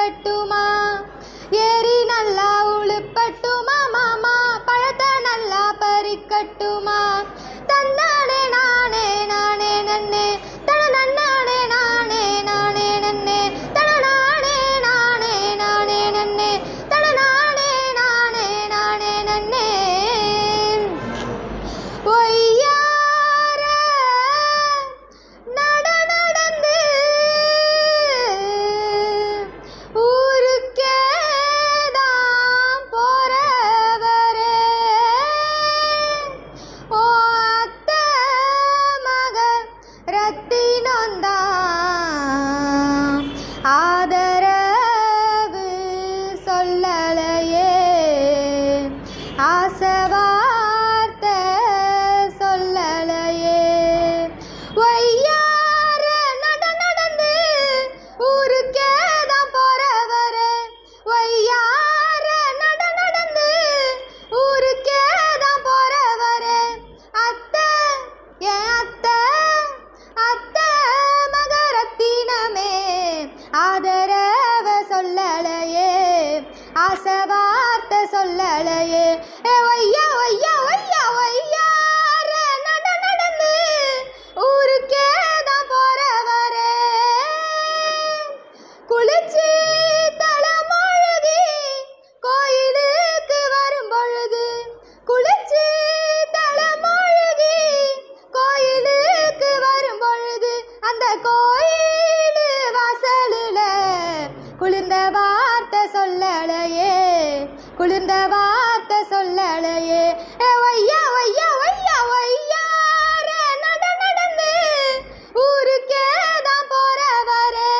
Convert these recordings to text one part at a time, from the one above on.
பழுக்கட்டுமா ஏரி நல்லா உழுப்பட்டுமா மாமா பழத்தை நல்லா பறிக்கட்டுமா தந்தானே நானே நானே நன்னே தன நன்னானே நானே நானே நன்னே தன நானே நானே நானே நன்னே தன நானே நானே நானே நன்னே ஒய்யார நட நடந்து ஊருக்கே தான் போறவரே ஓ அத்தை மக ரத்தினந்தான் ஆதரவு சொல்லலையே ஆசை வார்த்தை சொல்லலையே ஒய்யார நட நடந்து ஊருக்கே தான் போறவரே ஒய்யார நட நடந்து ஊருக்கே தான் போறவரே அத்தை என் அத்தை அத்தை மகரத்தினமே ஆதரவ சொல்லலையே ஆசை வார்த்தை சொல்லலையே ஏ ஒய்யா ஒய்யா ஒய்யா ஒய்யார நட நடந்து ஊருக்கே தான் போறவரே குளிச்சு தலைமொழுகி கோயிலுக்கு வரும் பொழுது குளிச்சு தலைமொழுகி கோயிலுக்கு வரும் பொழுது அந்த கோயில் வாசலில் குளிர்ந்த வார்த்தை சொல்லலையே குளிர்ந்த வார்த்தை சொல்லலையே ஏ ஒய்யா ஒய்யா ஒய்யா ஒய்யார நட நடந்து ஊருக்கே தான் போறவரே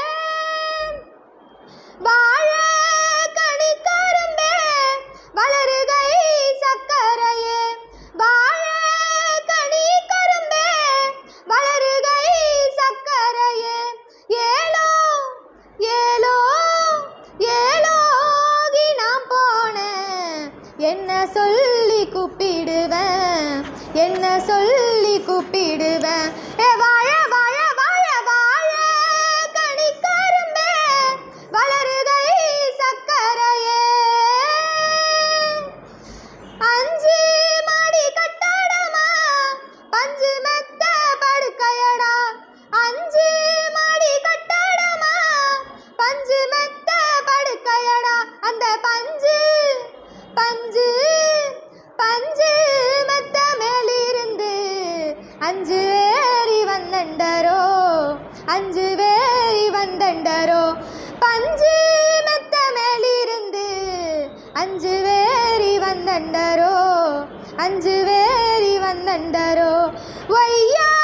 வாழ கனி கரும்பே வளருகை சக்கரையே வாழ கனி கரும்பே வளருகை சக்கரையே ஏலோ ஏலோ ஏலோகி நான் போனேன் என்ன சொல்லி கூப்பிடுவேன் என்ன சொல்லி கூப்பிடுவேன் ஏ வாழ வாழ வாழ வாழ கனி கரும்பே வளருகை சக்கரையே அஞ்சு மாடி கட்டடமா பஞ்சு மெத்த படுக்கையடா அஞ்சு மாடி கட்டடமா பஞ்சு மெத்த படுக்கையடா அந்த பஞ்சு பஞ்சு பஞ்சு மெத்த மேலிருந்து அஞ்சு வேரி வந்தண்டரோ அஞ்சு வேரி வந்தண்டரோ பஞ்சு மெத்த மேலிருந்து அஞ்சு வேரி வந்தண்டரோ அஞ்சு வேரி வந்தண்டரோ ஒய்யா